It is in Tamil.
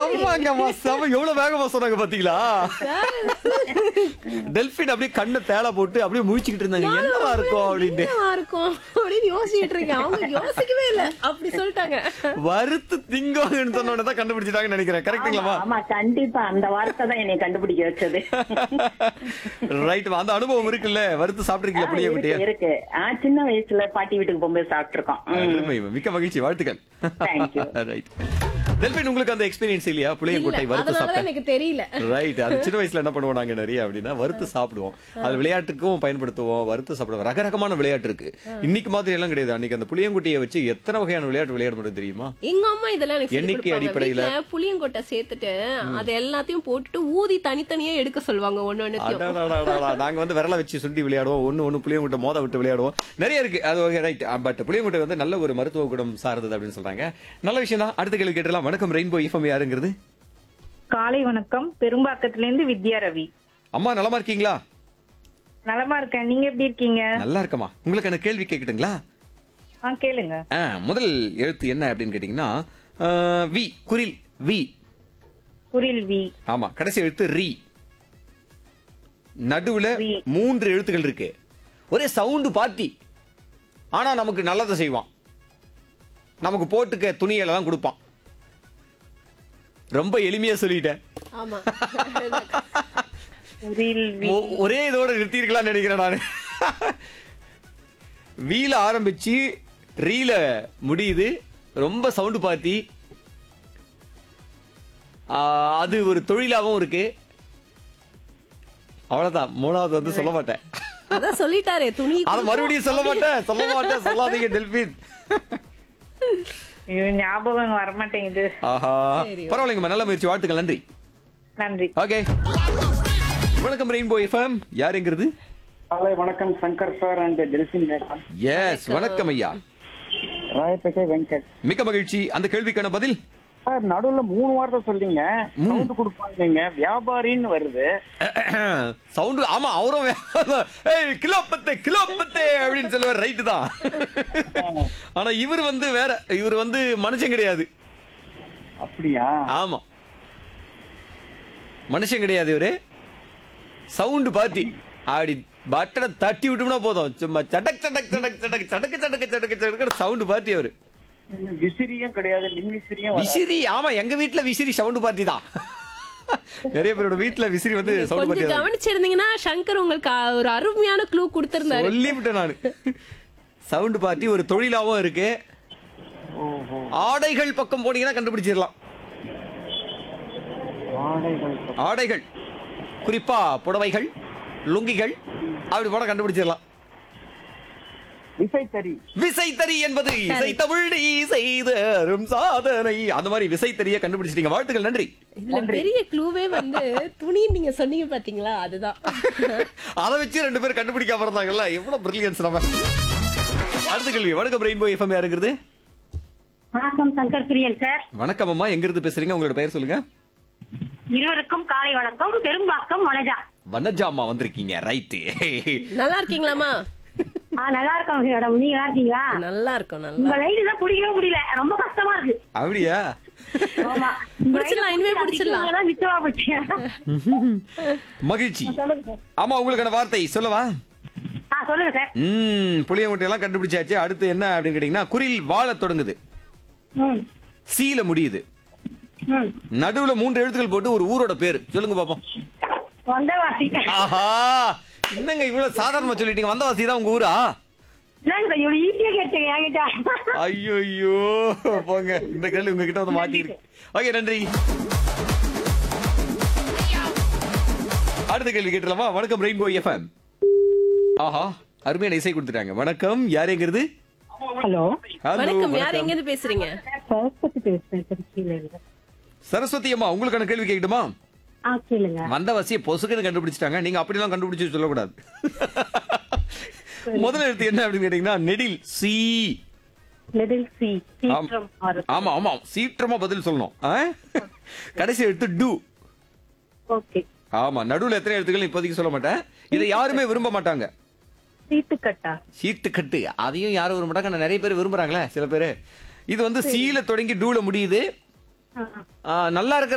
செம்மங்கம்மா செம்ம எவ்வளவு வேகமா சொன்னாங்க பாத்தீங்களா டெல்பின் அப்படியே கண்ணை தேலை போட்டு அப்படியே முழிச்சுக்கிட்டு இருந்தாங்க என்னவா இருக்கும் அப்படின்னு என்னவா இருக்கும் அப்படின்னு யோசிச்சுட்டு இருக்கேன் அவங்க யோசிக்கவே இல்ல அப்படி சொல்லிட்டாங்க வறுத்து திங்கோன்னு சொன்ன உடனே தான் கண்டுபிடிச்சிட்டாங்கன்னு நினைக்கிறேன் கரெக்ட்டுங்களாமா ஆமா கண்டிப்பா அந்த வார்த்தை தான் என்னை கண்டுபிடிக்க வச்சது ரைட் அந்த அனுபவம் இருக்குல்ல வறுத்து சாப்பிட்டுருக்கீங்களா புளிய இருக்கு, குட்டியா இருக்கு ஆ, சின்ன வயசுல பாட்டி வீட்டுக்கு போகும்போது சாப்பிட்டுருக்கோம் ம். அருமை. மிக்க மகிழ்ச்சி வாழ்த்துக்கள் Thank you. ரைட் டெல்பின் உங்களுக்கு அந்த எக்ஸ்பீரியன்ஸ் இல்லையா புளியங்கொட்டை இல்ல வறுத்து அதனாலதான் சாப்பிட்டேன் எனக்கு தெரியல ரைட் அது சின்ன வயசுல என்ன பண்ணுவோம் நாங்க நிறைய அப்படின்னா வறுத்து சாப்பிடுவோம் அது விளையாட்டுக்கும் பயன்படுத்துவோம் வறுத்து சாப்பிடுவோம் ரகரகமான விளையாட்டு இருக்கு இன்னைக்கு மாதிரி எல்லாம் கிடையாது அன்னைக்கு அந்த புளியங்குட்டியை வச்சு எத்தனை வகையான விளையாட்டு விளையாட முடியும் தெரியுமா எங்க அம்மா இதெல்லாம் எனக்கு சொல்லிக் எண்ணிக்கை கொடுப்பாங்க. அடிப்படையில. வீட்ல புளியங்கொட்டை சேர்த்துட்டு அது எல்லாத்தையும் போட்டுட்டு ஊதி தனித்தனியா எடுக்க சொல்லுவாங்க ஒண்ணு ஒண்ணுத்தையும் அடடடடடா. நாங்க வந்து விரல வச்சு சுண்டி விளையாடுவோம் ஒண்ணு ஒண்ணு புளியங்குட்டை மோத விட்டு விளையாடுவோம் நிறைய இருக்கு அது ரைட் பட் புளியங்குட்டை வந்து நல்ல ஒரு மருத்துவ குணம் சார்ந்தது அப்படின்னு சொல்றாங்க நல்ல விஷயம் தான் அடுத்த கேள்வி கேட்டலாம் வணக்கம் ரெயின்போ இஃபம் யாருங்கிறது காலை வணக்கம் பெரும்பாக்கத்துல இருந்து வித்யா ரவி அம்மா நலமா இருக்கீங்களா நலமா இருக்கேன் நீங்க எப்படி இருக்கீங்க நல்லா இருக்கமா உங்களுக்கு அந்த கேள்வி கேட்கட்டுங்களா ஆ கேளுங்க ஆ, முதல் எழுத்து என்ன அப்படின்னு கேட்டீங்கன்னா ஆ, வி குரில் வி குரில் வி ஆமா கடைசி எழுத்து ரி நடுவுல ரி. மூன்று எழுத்துக்கள் இருக்கு ஒரே சவுண்டு பார்ட்டி ஆனா நமக்கு நல்லதை செய்வான் நமக்கு போட்டுக்க துணியெல்லாம் கொடுப்பான் ரொம்ப எளிமையா சொல்லிட்டேன் ஆமா குரில் வி ஒ- ஒரே இதோட நிறுத்திருக்கலாம்னு நினைக்கிறேன் நானு வீல ஆரம்பிச்சு ரீல முடியுது ரொம்ப சவுண்டு பார்த்தி ஆ, அது ஒரு தொழிலாவும் இருக்கு அவ்வளவுதான் மூணாவது வந்து சொல்ல மாட்டேன் அதான் சொல்லிட்டாரே துணி அத மறுபடியும் சொல்ல மாட்டேன் சொல்ல மாட்டேன் சொல்லாதீங்க டெல்பின் ஐயோ, ஞாபகம் வரமாட்டேங்குது ஆஹா பரவாயில்லைங்கம்மா நல்ல முயற்சி வாழ்த்துக்கள் நன்றி நன்றி ஓகே வணக்கம் ரெயின்போ எஃப்எம் யாருங்கிறது காலை வணக்கம் Shankar sir and Delphin madam yes வணக்கம் ஐயா ராயப்பேட்டை வெங்கட் மிக்க மகிழ்ச்சி அந்த கேள்விக்கான பதில் சார் நடுவுல மூணு வார்த்தை சொல்றீங்க சவுண்ட் கொடுப்பாங்க வியாபாரின்னு வருது சவுண்டு ஆமா அவரும் வே- ஏய் கிலோ பத்து கிலோ பத்து அப்படின்னு சொல்லுவார் ரைட்டு தான் ஆனா இவர் வந்து வேற இவர் வந்து மனுஷன் கிடையாது அப்படியா ஆமா மனுஷன் கிடையாது இவரு சவுண்டு பார்ட்டி அப்படி பட்டனை தட்டி விட்டோம்னா போதும் சும்மா சடக் சடக் சடக் சடக் சடக்கு சடக்கு சடக்கு சடக்கு சவுண்டு பார்ட்டி அவரு விசிறியும் கிடையாது மின் விசிறியும் வராது. விசிறி ஆமா எங்க வீட்ல விசிறி சவுண்டு பார்ட்டி தான் நிறைய பேரோட வீட்ல விசிறி வந்து சவுண்டு கொஞ்சம் பார்ட்டி தான் கவனிச்சிருந்தீங்கன்னா சங்கர் உங்களுக்கு அ- ஒரு அருமையான க்ளூ கொடுத்திருந்தாரு சொல்லிவிட்டேன் நானு சவுண்ட் பார்ட்டி ஒரு தொழிலாவும் இருக்கு ஓஹோ ஆடைகள் பக்கம் போனீங்கன்னா கண்டுபிடிச்சிடலாம் ஆடைகள் ஆடைகள் குறிப்பா புடவைகள் லுங்கிகள் அப்படி போன கண்டுபிடிச்சிடலாம் விசைத்தறி விசைத்தறி என்பது இசை தமிழ் நீ செய்தரும் சாதனை அந்த மாதிரி விசைத்தறிய கண்டுபிடிச்சிட்டீங்க வாழ்த்துக்கள் நன்றி இதுல பெரிய க்ளூவே வந்து துணி நீங்க சொன்னீங்க பாத்தீங்களா அதுதான் அதை வச்சு ரெண்டு பேரும் கண்டுபிடிக்காம இருந்தாங்கல்ல எவ்வளவு பிரில்லியன்ஸ் நம்ம அடுத்த கேள்வி வணக்கம் ரெயின்போ எஃப்எம் யாருங்கிறது வணக்கம் சங்கர் பிரியன் சார் வணக்கம் அம்மா எங்க இருந்து பேசுறீங்க உங்களோட பெயர் சொல்லுங்க இருவருக்கும் காலை வணக்கம் பெரும்பாக்கம் வனஜா வனஜா அம்மா வந்திருக்கீங்க ரைட்டு நல்லா இருக்கீங்களாமா ஆ நல்லா இருக்கோம் மேடம் நீங்க நல்லா இருக்கீங்களா நல்லா இருக்கும் நல்லா உங்க லைன் தான் பிடிக்கவே முடியல ரொம்ப கஷ்டமா இருக்கு அப்படியா ஆமா பிடிச்சிடலாம், இனிமே பிடிச்சிடலாம். பிடிச்சிடலாம் மிச்சமா போச்சு மகிழ்ச்சி சொல்லுங்க சார் ஆமா உங்களுக்கான வார்த்தை சொல்லவா ஆ சொல்லுங்க சார் ம் புளியங்குட்டை எல்லாம் கண்டுபிடிச்சாச்சு அடுத்து என்ன அப்படின்னு கேட்டீங்கன்னா குரில் வாழ தொடங்குது ம் சீல முடியுது ம் நடுவுல மூன்று எழுத்துக்கள் போட்டு ஒரு ஊரோட பேரு சொல்லுங்க பாப்போம் வந்தவாசி ஆஹா என்னங்க இவ்வளவு சாதாரணமா சொல்லிட்டீங்க வந்தவாசி தான் உங்க ஊரா என்னங்க சார் இவ்வளவு ஈஸியா கேட்டீங்க என்கிட்ட ஐயோ ஐயோ போங்க இந்த கேள்வி உங்ககிட்ட வந்து மாட்டிருக்கு ஓகே நன்றி அடுத்த கேள்வி கேட்டலாமா வணக்கம் ரெயின்போ எஃப்எம் ஆஹா அருமையான இசை கொடுத்துட்டாங்க வணக்கம் யாருங்கிறது ஹலோ Hello, வணக்கம் யார் வணக்கம். எங்க இருந்து பேசுறீங்க சரஸ்வதி பேசுறேன் திருச்சியில இருந்து சரஸ்வதி அம்மா உங்களுக்கான கேள்வி கேட்கட்டுமா ஆ கேளுங்க வந்தவாசியை பொசுக்குன்னு கண்டுபிடிச்சிட்டாங்க நீங்க அப்படிலாம் கண்டுபிடிச்சு சொல்லக்கூடாது முதல் எழுத்து என்ன அப்படின்னு கேட்டீங்கன்னா நெடில் சி லிட்டில் சி ஆம். சீற்றம் ஆறு ஆமா ஆமா சீக்கிரமா பதில் சொல்லணும் ஆ? கடைசி எழுத்து டு ஓகே ஆமா நடுவுல எத்தனை எழுத்துக்கள் இப்போதைக்கு சொல்ல மாட்டேன் இதை யாருமே விரும்ப மாட்டாங்க சீட்டுக்கட்டா சீட்டு கட்டு அதையும் யாரும் விரும்ப மாட்டாங்க ஆனா நிறைய பேர் விரும்புறாங்களே சில பேர் இது வந்து சீல தொடங்கி டூல முடியுது ஆ. ஆ, நல்லா இருக்கிற